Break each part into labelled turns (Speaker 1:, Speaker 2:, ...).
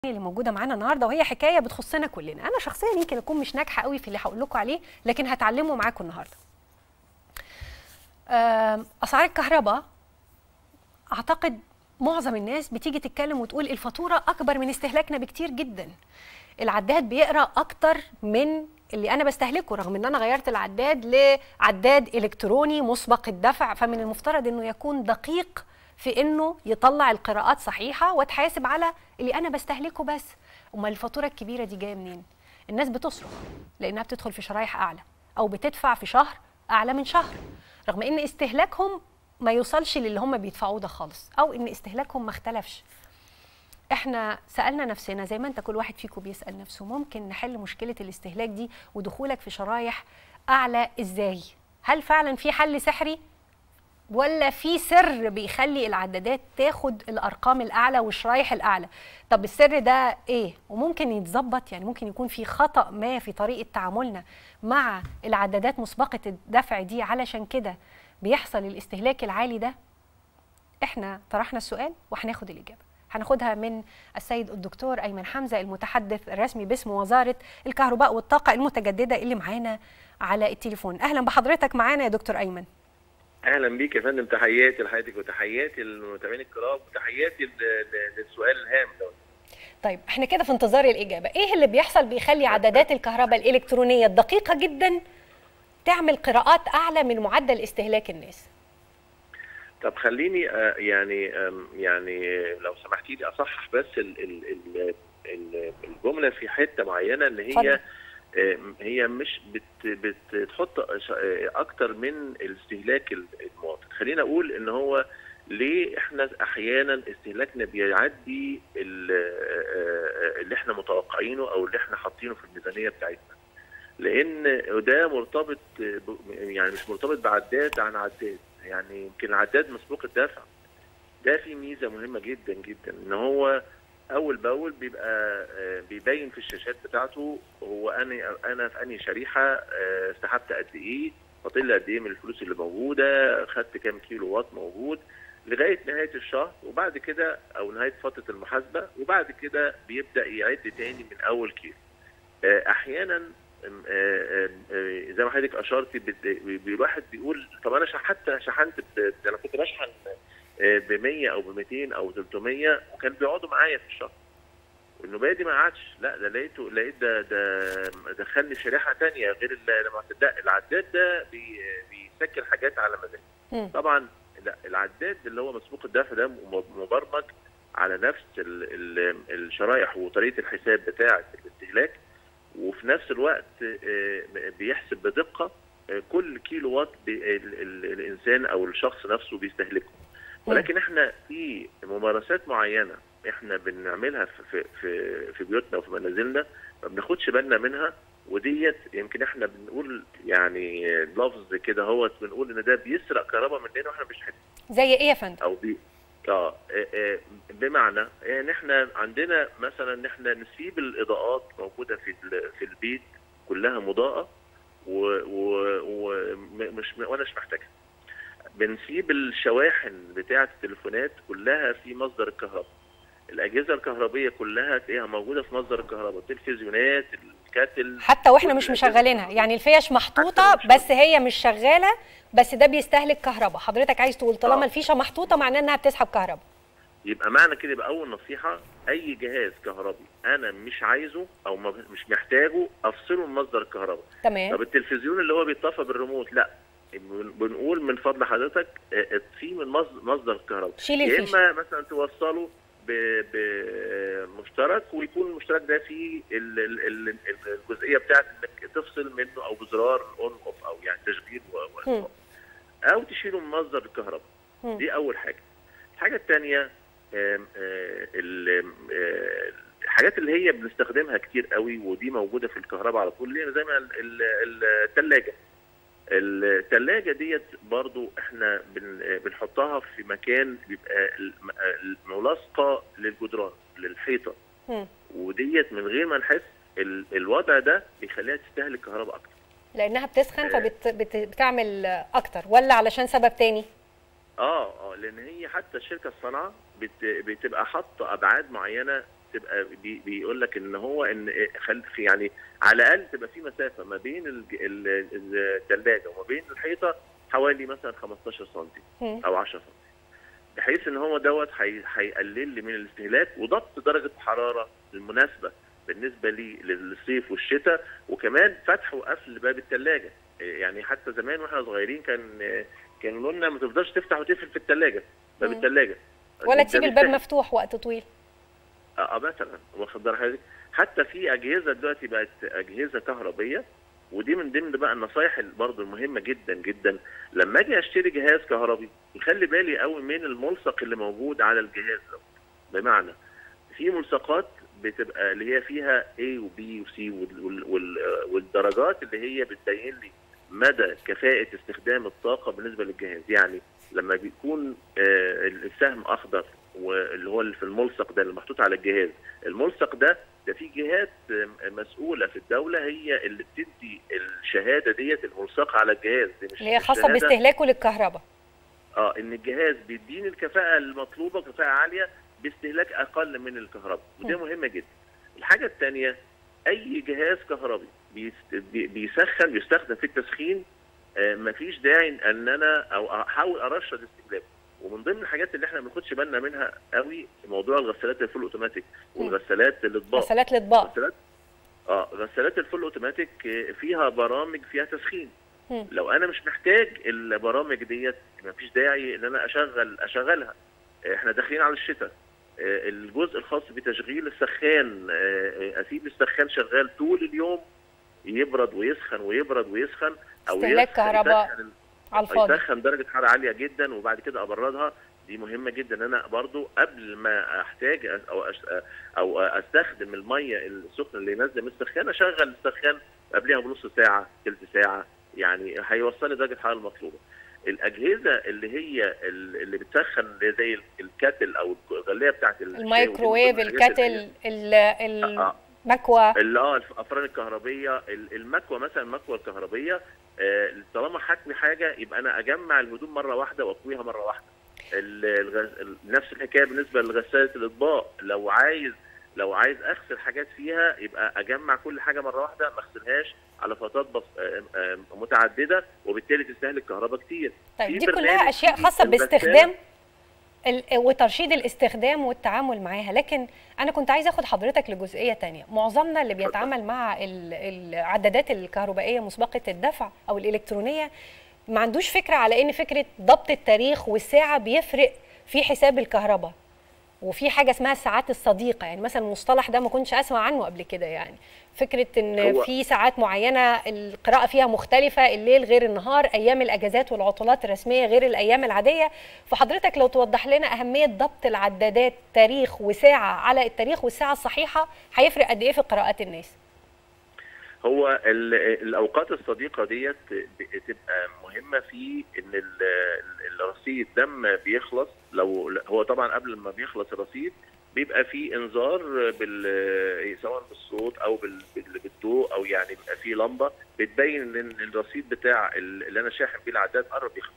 Speaker 1: اللي موجوده معانا النهارده وهي حكايه بتخصنا كلنا انا شخصيا يمكن اكون مش ناجحه قوي في اللي هقول لكم عليه لكن هتعلمه معاكم النهارده آم، اسعار الكهرباء اعتقد معظم الناس بتيجي تتكلم وتقول الفاتوره اكبر من استهلاكنا بكتير جدا العداد بيقرا اكتر من اللي انا بستهلكه رغم ان انا غيرت العداد لعداد الكتروني مسبق الدفع فمن المفترض انه يكون دقيق في انه يطلع القراءات صحيحه واتحاسب على اللي انا بستهلكه بس امال الفاتوره الكبيره دي جايه منين الناس بتصرخ لانها بتدخل في شرايح اعلى او بتدفع في شهر اعلى من شهر رغم ان استهلاكهم ما يوصلش للي هم بيدفعوه ده خالص او ان استهلاكهم ما اختلفش احنا سالنا نفسنا زي ما انت كل واحد فيكم بيسال نفسه ممكن نحل مشكله الاستهلاك دي ودخولك في شرايح اعلى ازاي هل فعلا في حل سحري ولا في سر بيخلي العدادات تاخد الارقام الاعلى والشرايح الاعلى طب السر ده ايه وممكن يتظبط يعني ممكن يكون في خطا ما في طريقه تعاملنا مع العدادات مسبقه الدفع دي علشان كده بيحصل الاستهلاك العالي ده احنا طرحنا السؤال وهناخد الاجابه هناخدها من السيد الدكتور ايمن حمزه المتحدث الرسمي باسم وزاره الكهرباء والطاقه المتجدده اللي معانا على التليفون اهلا بحضرتك معانا يا دكتور ايمن
Speaker 2: اهلا بيك يا فندم تحياتي لحضرتك وتحياتي للمتابعين الكرام وتحياتي ل- ل- للسؤال الهام ده
Speaker 1: طيب احنا كده في انتظار الاجابه ايه اللي بيحصل بيخلي عدادات الكهرباء الالكترونيه الدقيقه جدا تعمل قراءات اعلى من معدل استهلاك الناس
Speaker 2: طب خليني آه، يعني آم، يعني لو سمحتي لي اصحح بس ال- ال- ال- ال- الجمله في حته معينه ان
Speaker 1: اتفضل.
Speaker 2: هي آم، هي مش بت بتحط ش- آه، اكتر من الاستهلاك ال- المواطن خلينا اقول ان هو ليه احنا احيانا استهلاكنا بيعدي ال- آه، آه، اللي احنا متوقعينه او اللي احنا حاطينه في الميزانيه بتاعتنا لان ده مرتبط ب- يعني مش مرتبط بعداد عن عداد يعني يمكن العداد مسبوق الدفع ده في ميزه مهمه جدا جدا ان هو اول باول بيبقى آه، بيبين في الشاشات بتاعته هو انا انا في انهي شريحه آه، سحبت قد ايه فاضل لي قد ايه من الفلوس اللي موجوده خدت كام كيلو وات موجود لغايه نهايه الشهر وبعد كده او نهايه فتره المحاسبه وبعد كده بيبدا يعد تاني من اول كيلو آه، احيانا آم، آه، آم، آه، زي ما حضرتك اشرتي بت- بي- الواحد بيقول طب انا شح- حتى شحنت ب- ده انا كنت بشحن ب 100 او ب 200 او 300 وكان بيقعدوا معايا في الشهر والنوبيه دي ما قعدش لا ده لقيته لقيت ده ده دخلني شريحه ثانيه غير اللي لما لا العداد ده بي بيسجل حاجات على مزاجي
Speaker 1: مم.
Speaker 2: طبعا لا العداد اللي هو مسبوق الدفع ده م- مبرمج على نفس ال ال الشرايح وطريقه الحساب بتاعه الاستهلاك وفي نفس الوقت آه، بيحسب بدقه آه، كل كيلو وات بي- ال- ال- الانسان او الشخص نفسه بيستهلكه ولكن احنا في ممارسات معينه احنا بنعملها في في في, في بيوتنا وفي منازلنا ما بناخدش بالنا منها وديت يمكن احنا بنقول يعني لفظ كده هو بنقول ان ده بيسرق كهرباء مننا واحنا مش حاسين
Speaker 1: زي ايه يا فندم
Speaker 2: او بي اه آه، آه، بمعنى ان احنا عندنا مثلا ان احنا نسيب الاضاءات موجوده في ال- في البيت كلها مضاءه ومش وانا مش محتاجها بنسيب الشواحن بتاعه التليفونات كلها في مصدر الكهرباء الاجهزه الكهربيه كلها تلاقيها موجوده في مصدر الكهرباء التلفزيونات الكاتل
Speaker 1: حتى واحنا
Speaker 2: كل
Speaker 1: مش
Speaker 2: الأجهزة
Speaker 1: مشغلينها يعني الفيش محطوطه
Speaker 2: حتى لو مش
Speaker 1: بس هي مش شغاله بس ده بيستهلك كهرباء حضرتك عايز تقول طالما
Speaker 2: آه.
Speaker 1: الفيشه محطوطه معناه انها بتسحب كهرباء
Speaker 2: يبقى معنى كده يبقى اول نصيحه اي جهاز كهربي انا مش عايزه او ما- مش محتاجه افصله من مصدر الكهرباء
Speaker 1: تمام
Speaker 2: طب التلفزيون اللي هو بيطفى بالريموت لا بن- بنقول من فضل حضرتك اه، اطفيه من مص- مصدر الكهرباء
Speaker 1: شيل
Speaker 2: يا
Speaker 1: الفيشه
Speaker 2: اما مثلا توصله ب- بمشترك ويكون المشترك ده فيه ال- ال- ال- الجزئيه بتاعت انك تفصل منه او بزرار اون اوف او يعني تشغيل و-
Speaker 1: مم.
Speaker 2: و- او تشيله من مصدر الكهرباء
Speaker 1: مم.
Speaker 2: دي اول حاجه الحاجه الثانيه الحاجات اللي هي بنستخدمها كتير قوي ودي موجوده في الكهرباء على طول اللي هي زي ما الثلاجه الثلاجه ديت برضو احنا بن- بنحطها في مكان بيبقى الم- ملاصقه للجدران للحيطه
Speaker 1: مم.
Speaker 2: وديت من غير ما نحس ال- الوضع ده بيخليها تستهلك كهرباء اكتر
Speaker 1: لانها بتسخن فبتعمل اكتر ولا علشان سبب تاني
Speaker 2: اه اه لان هي حتى الشركه الصناعه بت... بتبقى حاطه ابعاد معينه تبقى بي بيقول لك ان هو ان خل يعني على الاقل تبقى في مسافه ما بين الج- ال- الثلاجه وما بين الحيطه حوالي مثلا 15 سم
Speaker 1: مم.
Speaker 2: او 10 سم بحيث ان هو دوت هي- هيقلل لي من الاستهلاك وضبط درجه الحراره المناسبه بالنسبه لي للصيف والشتاء وكمان فتح وقفل باب الثلاجه يعني حتى زمان واحنا صغيرين كان كانوا يقولوا لنا ما تفضلش تفتح وتقفل في الثلاجه باب
Speaker 1: مم.
Speaker 2: الثلاجه
Speaker 1: ولا تسيب الباب مفتوح وقت طويل
Speaker 2: اه مثلا واخد بالك حضرتك؟ حتى في اجهزه دلوقتي بقت اجهزه كهربيه ودي من ضمن بقى النصايح برضه المهمه جدا جدا لما اجي اشتري جهاز كهربي يخلي بالي قوي من الملصق اللي موجود على الجهاز ده بمعنى في ملصقات بتبقى اللي هي فيها A وB وC وال- وال- وال- والدرجات اللي هي بتبين لي مدى كفاءة استخدام الطاقة بالنسبة للجهاز يعني لما بيكون آه، السهم أخضر واللي هو اللي في الملصق ده اللي محطوط على الجهاز الملصق ده ده في جهات آه، مسؤولة في الدولة هي اللي بتدي الشهادة ديت الملصقة على الجهاز دي مش
Speaker 1: اللي هي
Speaker 2: مش
Speaker 1: خاصه
Speaker 2: شهادة
Speaker 1: باستهلاكه للكهرباء
Speaker 2: اه ان الجهاز بيديني الكفاءه المطلوبه كفاءه عاليه باستهلاك اقل من الكهرباء وده مهمه جدا الحاجه الثانيه اي جهاز كهربي بيست- بي- بيسخن بيستخدم في التسخين آه مفيش داعي ان انا او احاول ارشد استهلاكه ومن ضمن الحاجات اللي احنا ما بناخدش بالنا منها قوي موضوع الغسالات الفول اوتوماتيك والغسالات الاطباق
Speaker 1: غسالات الاطباق
Speaker 2: غسالات اه غسالات الفول اوتوماتيك آه، فيها برامج فيها تسخين
Speaker 1: مم.
Speaker 2: لو انا مش محتاج البرامج ديت مفيش داعي ان انا اشغل اشغلها آه، احنا داخلين على الشتاء آه، الجزء الخاص بتشغيل السخان آه، آه، اسيب السخان شغال طول اليوم يبرد ويسخن ويبرد ويسخن او
Speaker 1: استهلاك
Speaker 2: يسخن-
Speaker 1: كهرباء
Speaker 2: يسخن
Speaker 1: على الفاضي
Speaker 2: يسخن درجه حراره عاليه جدا وبعد كده ابردها دي مهمه جدا ان انا برضو قبل ما احتاج أس- او أش او استخدم الميه السخنه اللي نازله من السخان اشغل السخان قبلها بنص ساعه ثلث ساعه يعني هيوصل لي درجه الحراره المطلوبه الاجهزه اللي هي اللي بتسخن اللي زي الكاتل او الغليه بتاعت الشاي
Speaker 1: الميكروويف
Speaker 2: ودي من ضمن الحاجات اللي
Speaker 1: الكاتل
Speaker 2: هي-
Speaker 1: ال-
Speaker 2: آه.
Speaker 1: المكوى
Speaker 2: اللي اه الافران الكهربيه ال- المكوى مثلا المكوى الكهربيه آه، طالما هكوي حاجه يبقى انا اجمع الهدوم مره واحده واكويها مره واحده ال- الغز... ال- نفس الحكايه بالنسبه لغساله الاطباق لو عايز لو عايز اغسل حاجات فيها يبقى اجمع كل حاجه مره واحده ما اغسلهاش على فترات بس... آه، آه، متعدده وبالتالي تستهلك كهرباء كتير
Speaker 1: طيب
Speaker 2: في
Speaker 1: دي كلها
Speaker 2: برنامج
Speaker 1: اشياء
Speaker 2: في
Speaker 1: خاصه
Speaker 2: الغسالة-
Speaker 1: باستخدام ال- وترشيد الاستخدام والتعامل معاها لكن انا كنت عايزه اخد حضرتك لجزئيه تانية معظمنا اللي بيتعامل مع ال- العدادات الكهربائيه مسبقه الدفع او الالكترونيه ما عندوش فكره على ان فكره ضبط التاريخ والساعه بيفرق في حساب الكهرباء وفي حاجه اسمها الساعات الصديقه يعني مثلا المصطلح ده ما كنتش اسمع عنه قبل كده يعني فكره ان
Speaker 2: هو-
Speaker 1: في ساعات معينه القراءه فيها مختلفه الليل غير النهار ايام الاجازات والعطلات الرسميه غير الايام العاديه فحضرتك لو توضح لنا اهميه ضبط العدادات تاريخ وساعه على التاريخ والساعه الصحيحه هيفرق قد ايه في قراءات الناس
Speaker 2: هو ال- الاوقات الصديقه ديت بتبقى مهمه في ان ال- ال- الرصيد لما بيخلص لو هو طبعا قبل ما بيخلص الرصيد بيبقى في انذار بال سواء بالصوت او بال- بال- بالضوء او يعني بيبقى في لمبه بتبين ان الرصيد بتاع اللي انا شاحن بيه العداد قرب يخلص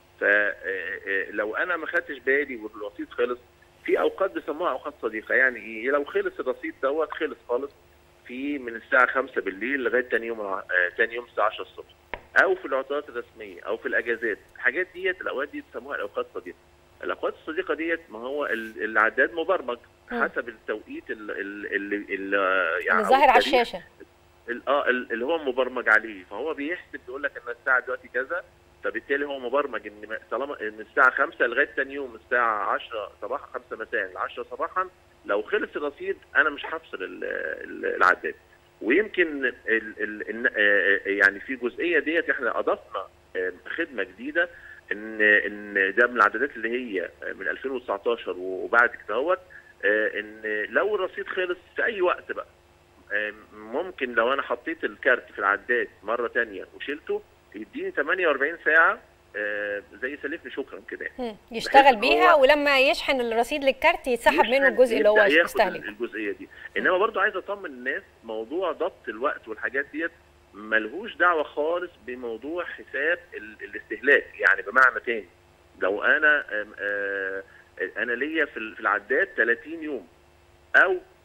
Speaker 2: فلو انا ما خدتش بالي والرصيد خلص في اوقات بيسموها اوقات صديقه يعني ايه لو خلص الرصيد دوت خلص خالص في من الساعه 5 بالليل لغايه تاني يوم آه، تاني يوم الساعه 10 الصبح او في العطلات الرسميه او في الاجازات الحاجات ديت الاوقات دي بيسموها الاوقات الصديقه الاوقات الصديقه ديت ما هو ال- العداد مبرمج
Speaker 1: مم.
Speaker 2: حسب التوقيت اللي اللي اللي يعني
Speaker 1: اللي
Speaker 2: أو
Speaker 1: ظاهر على
Speaker 2: التاريخ
Speaker 1: الشاشه
Speaker 2: ال- اه ال- اللي هو مبرمج عليه فهو بيحسب يقول لك ان الساعه دلوقتي كذا فبالتالي هو مبرمج ان ما- طالما من الساعه 5 لغايه ثاني يوم الساعه 10 صباحا 5 مساء ل 10 صباحا لو خلص الرصيد انا مش هفصل ال- ال- العداد ويمكن ال ال ال آه، يعني في جزئيه ديت احنا اضفنا آه، خدمه جديده ان ان ده من العدادات اللي هي من 2019 وبعد كده اهوت آه، ان لو الرصيد خلص في اي وقت بقى آه، ممكن لو انا حطيت الكارت في العداد مره تانية وشلته يديني 48 ساعه آه، زي سلفني شكرا كده يعني.
Speaker 1: مم. يشتغل
Speaker 2: إن
Speaker 1: بيها
Speaker 2: هو-
Speaker 1: ولما يشحن الرصيد للكارت يتسحب
Speaker 2: يشحن-
Speaker 1: منه الجزء اللي هو
Speaker 2: يبدأ ياخد
Speaker 1: مستهلك
Speaker 2: الجزئيه دي انما برضو عايز اطمن الناس موضوع ضبط الوقت والحاجات ديت ملهوش دعوه خالص بموضوع حساب ال- الاستهلاك يعني بمعنى تاني لو انا آم، آه، انا ليا في ال- في العداد 30 يوم او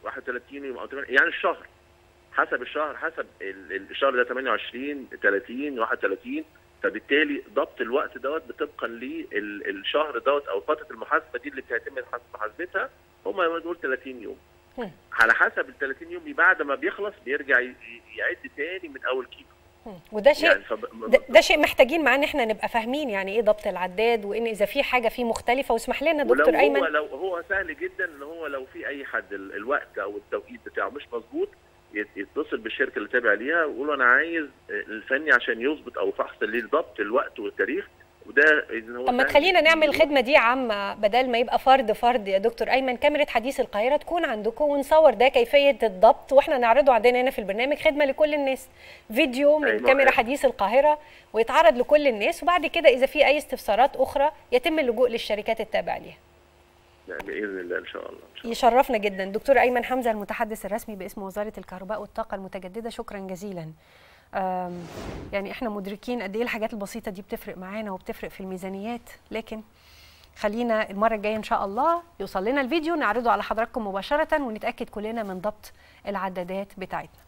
Speaker 2: 31 يوم او 8 يعني الشهر حسب الشهر حسب الشهر ده 28 30 31 فبالتالي ضبط الوقت دوت طبقا للشهر دوت او فتره المحاسبه دي اللي بتتم محاسبتها هم دول 30 يوم على حسب ال 30 يوم بعد ما بيخلص بيرجع يعد تاني من اول كيلو
Speaker 1: وده شيء يعني فب... ده, ده شيء محتاجين معاه ان احنا نبقى فاهمين يعني ايه ضبط العداد وان اذا في حاجه فيه مختلفه واسمح لنا دكتور
Speaker 2: ولو
Speaker 1: ايمن
Speaker 2: هو لو هو سهل جدا ان هو لو في اي حد الوقت او التوقيت بتاعه مش مظبوط يتصل بالشركه اللي تابع ليها ويقول انا عايز الفني عشان يظبط او فحص لضبط الوقت والتاريخ وده
Speaker 1: ان هو طب ما تخلينا نعمل الخدمه دي عامه بدل ما يبقى فرد فرد يا دكتور ايمن كاميرا حديث القاهره تكون عندكم ونصور ده كيفيه الضبط واحنا نعرضه عندنا هنا في البرنامج خدمه لكل الناس فيديو من أيوة كاميرا حديث القاهره ويتعرض لكل الناس وبعد كده اذا في اي استفسارات اخرى يتم اللجوء للشركات التابعه ليها
Speaker 2: باذن الله ان شاء الله, إن شاء الله.
Speaker 1: يشرفنا جدا دكتور ايمن حمزه المتحدث الرسمي باسم وزاره الكهرباء والطاقه المتجدده شكرا جزيلا يعني احنا مدركين قد ايه الحاجات البسيطه دي بتفرق معانا وبتفرق في الميزانيات لكن خلينا المره الجايه ان شاء الله يوصل لنا الفيديو نعرضه على حضراتكم مباشره ونتاكد كلنا من ضبط العدادات بتاعتنا